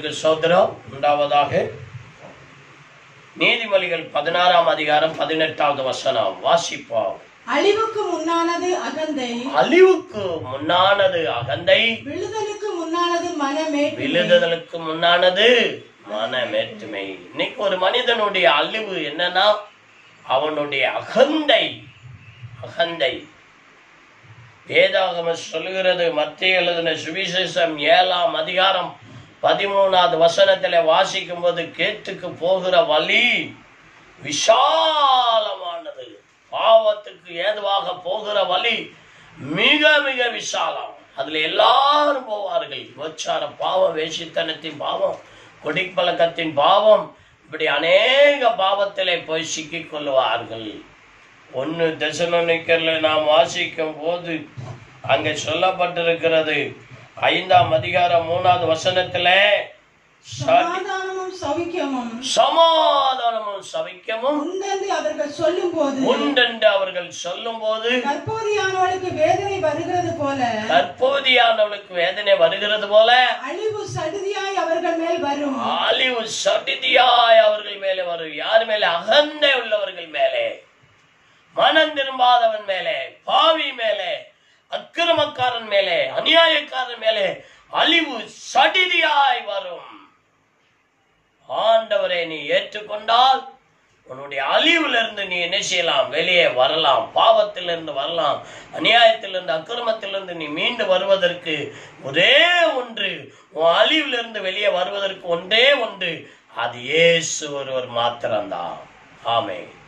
கர்த்தருக்கு சோதரம் உண்டாவதாக நீதிமொழிகள் பதினாறாம் அதிகாரம் பதினெட்டாவது வசனம் வாசிப்போம் அழிவுக்கு முன்னானது அகந்தை அழிவுக்கு முன்னானது அகந்தை விழுதலுக்கு முன்னானது மனமே விழுதுதலுக்கு முன்னானது மனமேற்றுமை இன்னைக்கு ஒரு மனிதனுடைய அழிவு என்னன்னா அவனுடைய அகந்தை அகந்தை வேதாகம சொல்லுகிறது மத்திய எழுதின சுவிசேஷம் ஏழாம் அதிகாரம் பதிமூணாவது வசனத்துல வாசிக்கும் போது கேட்டுக்கு போகிற வழி விஷாலமானது பாவத்துக்கு ஏதுவாக போகிற வழி மிக மிக விசாலம் அதுல எல்லாரும் போவார்கள் விபச்சார பாவம் வேசித்தனத்தின் பாவம் குடிப்பழக்கத்தின் பாவம் இப்படி அநேக பாவத்திலே போய் சிக்கிக் கொள்வார்கள் ஒன்னு தசனோனிக்கர்ல நாம் வாசிக்கும் போது அங்கே சொல்லப்பட்டிருக்கிறது ஐந்தாம் அதிகாரம் மூணாவது வசனத்துல ச- சமாதானமும் சௌக்கியமும் சமாதானமும் சவிக்கமும் உண்டென்று அவர்கள் சொல்லும் போது உண்டென்று அவர்கள் சொல்லும் போது கற்போதியானவளுக்கு வேதனை வருகிறது போல தற்போதையானவளுக்கு வேதனை வருகிறது போல அழிவு சடுதியாய் அவர்கள் மேல் வரும் அழிவு சடிதியாய் அவர்கள் மேலே வரும் யார் மேலே அகந்தை உள்ளவர்கள் மேலே மனம் திரும்பாதவன் மேலே பாவி மேலே அக்கிரமக்காரன் மேலே அநியாயக்காரன் மேலே அழிவு சடிதியாய் வரும் ஆண்டவரை நீ ஏற்றுக்கொண்டால் உன்னுடைய அழிவிலிருந்து நீ என்ன செய்யலாம் வெளியே வரலாம் பாவத்திலிருந்து வரலாம் அநியாயத்திலிருந்து அக்கிரமத்திலிருந்து நீ மீண்டு வருவதற்கு ஒரே ஒன்று உன் அழிவிலிருந்து வெளியே வருவதற்கு ஒன்றே ஒன்று அது இயேசு ஒருவர் மாத்திரம்தான் ஆமென்